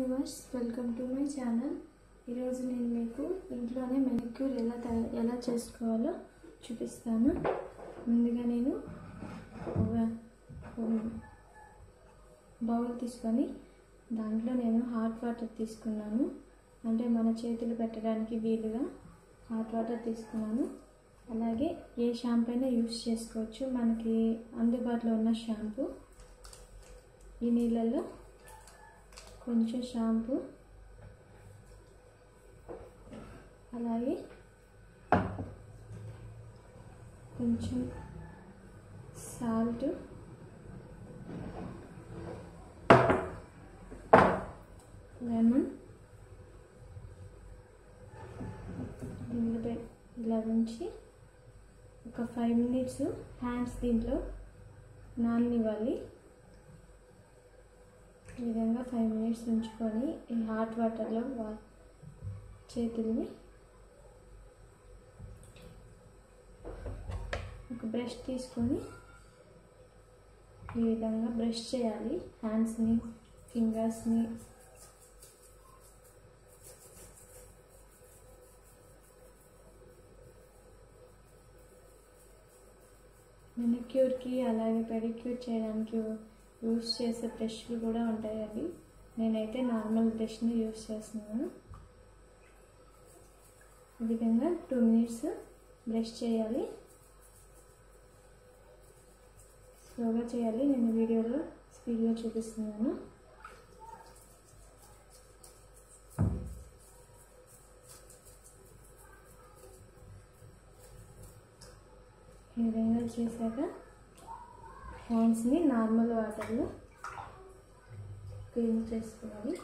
viewers welcome to my channel ఈరోజు నేను మీకు ఇంట్లోనే మెనిక్యూర్ ఎలా తయా- ఎలా చేసుకోవాలో చూపిస్తాను ముందుగా నేను ఒక బౌల్ తీసుకొని దాంట్లో నేను హాట్ వాటర్ తీసుకున్నాను అంటే మన చేతులు పెట్టడానికి వీలుగా హాట్ వాటర్ తీసుకున్నాను అలాగే ఏ షాంపూ అయినా యూస్ చేసుకోవచ్చు మనకి అందుబాటులో ఉన్న షాంపూ ఈ నీళ్ళల్లో కొంచెం షాంపూ అలాగే కొంచెం సాల్ట్ లెమన్ దీంట్లో పె- ఇలా ఉంచి ఒక ఫైవ్ మినిట్స్ హ్యాండ్స్ దీంట్లో నాననివ్వాలి ఈ విధంగా ఫైవ్ మినిట్స్ ఉంచుకొని ఈ హాట్ వాటర్లో వా చేతుల్ని ఒక బ్రష్ తీసుకొని ఈ విధంగా బ్రష్ చేయాలి హ్యాండ్స్ని ఫింగర్స్ని మెనిక్యూర్కి అలాగే పెడిక్యూర్ చేయడానికి యూస్ చేసే బ్రష్లు కూడా ఉంటాయండి నేనైతే నార్మల్ బ్రష్ని యూస్ చేస్తున్నాను ఈ విధంగా టూ మినిట్స్ బ్రష్ చేయాలి స్లోగా చేయాలి నేను వీడియోలో స్పీడ్గా చూపిస్తున్నాను ఈ విధంగా చేశాక హ్యాండ్స్ని నార్మల్ వాటర్లో క్లీన్ చేసుకోవాలి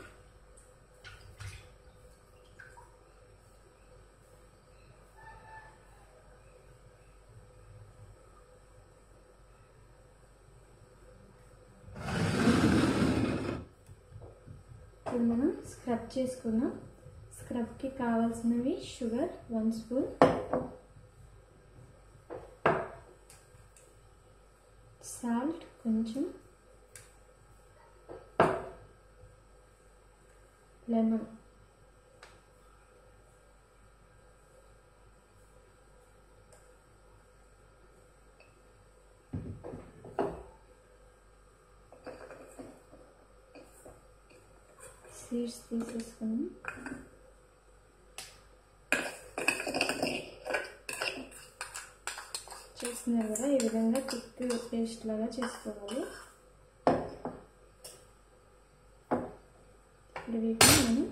ఇప్పుడు మనం స్క్రబ్ చేసుకున్నాం స్క్రబ్కి కావాల్సినవి షుగర్ వన్ స్పూన్ సాల్ట్ కొంచెం లెమన్ సీడ్స్ తీసేసుకుని చేస్తున్నారు కదా ఈ విధంగా థిక్ పేస్ట్ లాగా చేసుకోవాలి ఇప్పుడు వీటిని మనం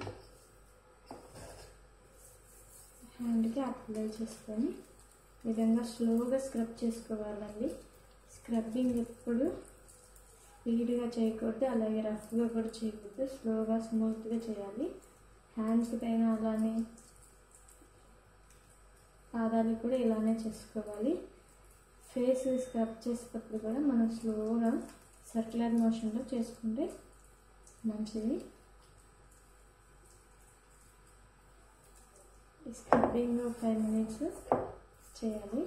హ్యాండ్కి అప్లై చేసుకొని ఈ విధంగా స్లోగా స్క్రబ్ చేసుకోవాలండి స్క్రబ్బింగ్ ఎప్పుడు స్పీడ్గా చేయకూడదు అలాగే రఫ్గా కూడా చేయకూడదు స్లోగా స్మూత్గా చేయాలి హ్యాండ్స్ పైన అలానే పాదాలు కూడా ఇలానే చేసుకోవాలి ఫేస్ స్క్రబ్ చేసేటప్పుడు కూడా మనం స్లోగా సర్క్యులర్ మోషన్లో చేసుకుంటే మంచిది స్క్రబ్బింగ్ ఫైవ్ మినిట్స్ చేయాలి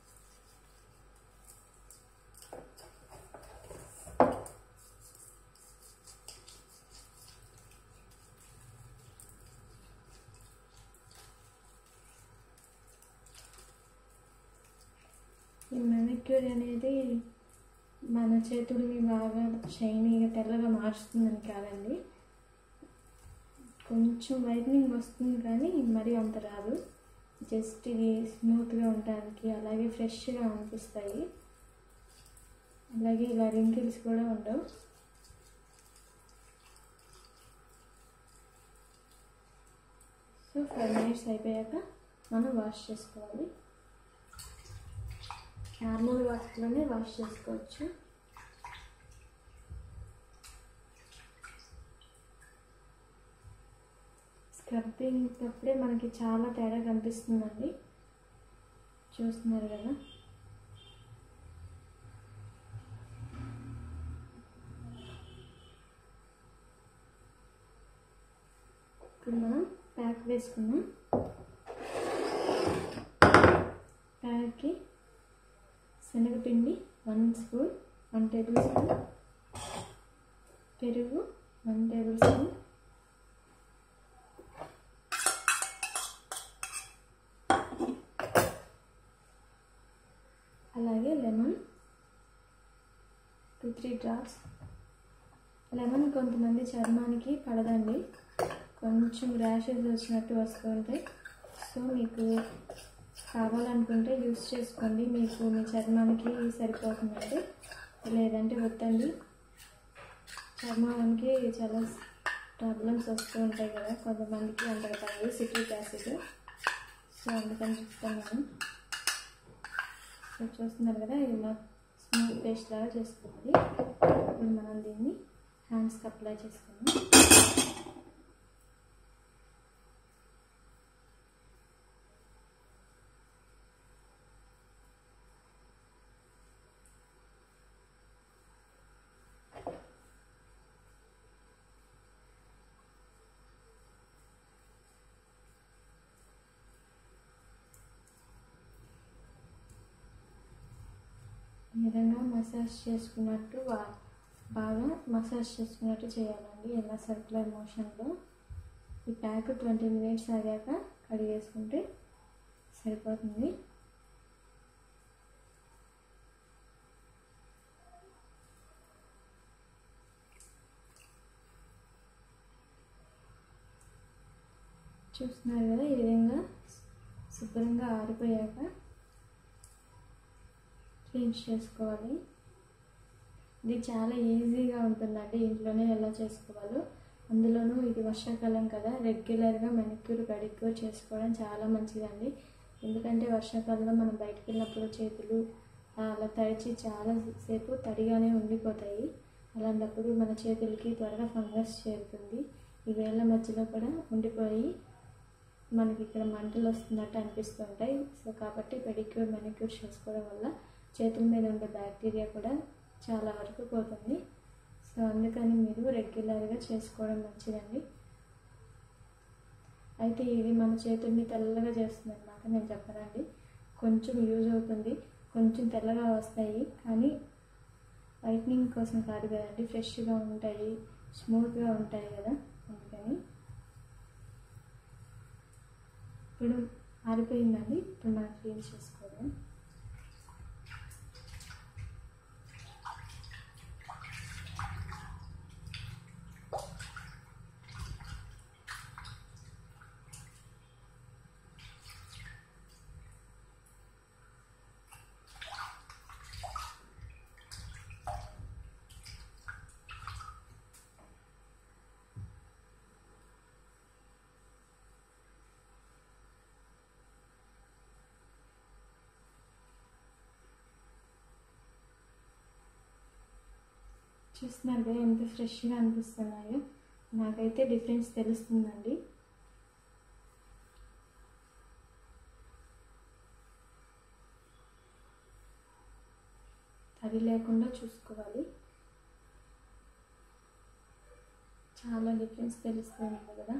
ఈ మెనిక్యూర్ అనేది మన చేతుల్ని బాగా షైనీగా తెల్లగా మార్చుతుందని కాదండి కొంచెం వైట్నింగ్ వస్తుంది కానీ మరీ అంత రాదు జస్ట్ ఇది స్మూత్గా ఉండడానికి అలాగే ఫ్రెష్గా అనిపిస్తాయి అలాగే ఇలా రింకిల్స్ కూడా ఉండవు సో ఫైవ్ మినిట్స్ అయిపోయాక మనం వాష్ చేసుకోవాలి నార్మల్ వాటర్లోనే వాష్ చేసుకోవచ్చు స్క్రబ్బింగ్ అప్పుడే మనకి చాలా తేడా కనిపిస్తుందండి చూస్తున్నారు కదా ఇప్పుడు మనం ప్యాక్ వేసుకున్నాం ప్యాక్కి శనగపిండి one spoon one tablespoon పెరుగు one tablespoon three drops lemon కొంతమంది చర్మానికి పడదండి కొంచెం ర్యాషెస్ వచ్చినట్టు వస్తూ ఉంటాయి సో మీకు కావాలనుకుంటే యూస్ చేసుకోండి మీకు మీ చర్మానికి సరిపోతుందండి లేదంటే వద్దండి చర్మానికి చాలా ప్రాబ్లమ్స్ వస్తూ ఉంటాయి కదా కొంతమందికి అంటారు కదా సిట్రిక్ యాసిడ్ సో అందుకని చెప్తాను సో చూస్తున్నారు కదా ఇలా స్మూత్ పేస్ట్ లాగా చేసుకోవాలి ఇప్పుడు మనం దీన్ని హ్యాండ్స్కి అప్లై చేసుకుందాం ఈ విధంగా మసాజ్ చేసుకున్నట్టు వా- బాగా మసాజ్ చేసుకున్నట్టు చేయాలండి ఇలా సర్క్యులర్ మోషన్లో ఈ ప్యాక్ ట్వంటీ మినిట్స్ ఆగాక కడిగేసుకుంటే సరిపోతుంది చూస్తున్నారు కదా ఈ విధంగా శుభ్రంగా ఆరిపోయాక క్లీన్ చేసుకోవాలి ఇది చాలా ఈజీగా ఉంటుందండి ఇంట్లోనే ఎలా చేసుకోవాలో అందులోనూ ఇది వర్షాకాలం కదా రెగ్యులర్గా మెనిక్యూర్ పెడిక్యూర్ చేసుకోవడం చాలా మంచిదండి ఎందుకంటే వర్షాకాలంలో మనం బయటకు వెళ్ళినప్పుడు చేతులు అలా తడిచి చాలా సేపు తడిగానే ఉండిపోతాయి అలాంటప్పుడు మన చేతులకి త్వరగా ఫంగస్ చేరుతుంది ఈ వేళ్ళ మధ్యలో కూడా ఉండిపోయి మనకి ఇక్కడ మంటలు వస్తున్నట్టు అనిపిస్తుంటాయి సో కాబట్టి పెడిక్యూర్ మెనిక్యూర్ చేసుకోవడం వల్ల చేతుల మీద ఉండే బ్యాక్టీరియా కూడా చాలా వరకు పోతుంది సో అందుకని మీరు రెగ్యులర్గా చేసుకోవడం మంచిదండి అయితే ఇది మన చేతుల్ని తెల్లగా చేస్తుంది అనమాట నేను చెప్పనండి కొంచెం యూజ్ అవుతుంది కొంచెం తెల్లగా వస్తాయి కానీ వైట్నింగ్ కోసం కాదు కదండి ఫ్రెష్గా ఉంటాయి స్మూత్గా ఉంటాయి కదా అందుకని ఇప్పుడు ఆరిపోయిందండి ఇప్పుడు మనం క్లీన్ చేసుకోవడం చూస్తున్నారు కదా ఎంత ఫ్రెష్గా అనిపిస్తున్నాయో నాకైతే డిఫరెన్స్ తెలుస్తుందండి తడి లేకుండా చూసుకోవాలి చాలా డిఫరెన్స్ తెలుస్తుంది కదా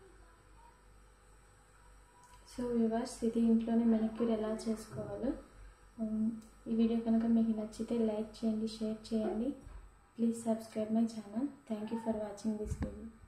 సో వివర్స్ ఇది ఇంట్లోనే మెనిక్యూర్ ఎలా చేసుకోవాలో ఉమ్, ఈ వీడియో కనుక మీకు నచ్చితే లైక్ చేయండి షేర్ చేయండి please subscribe my channel thank you for watching this video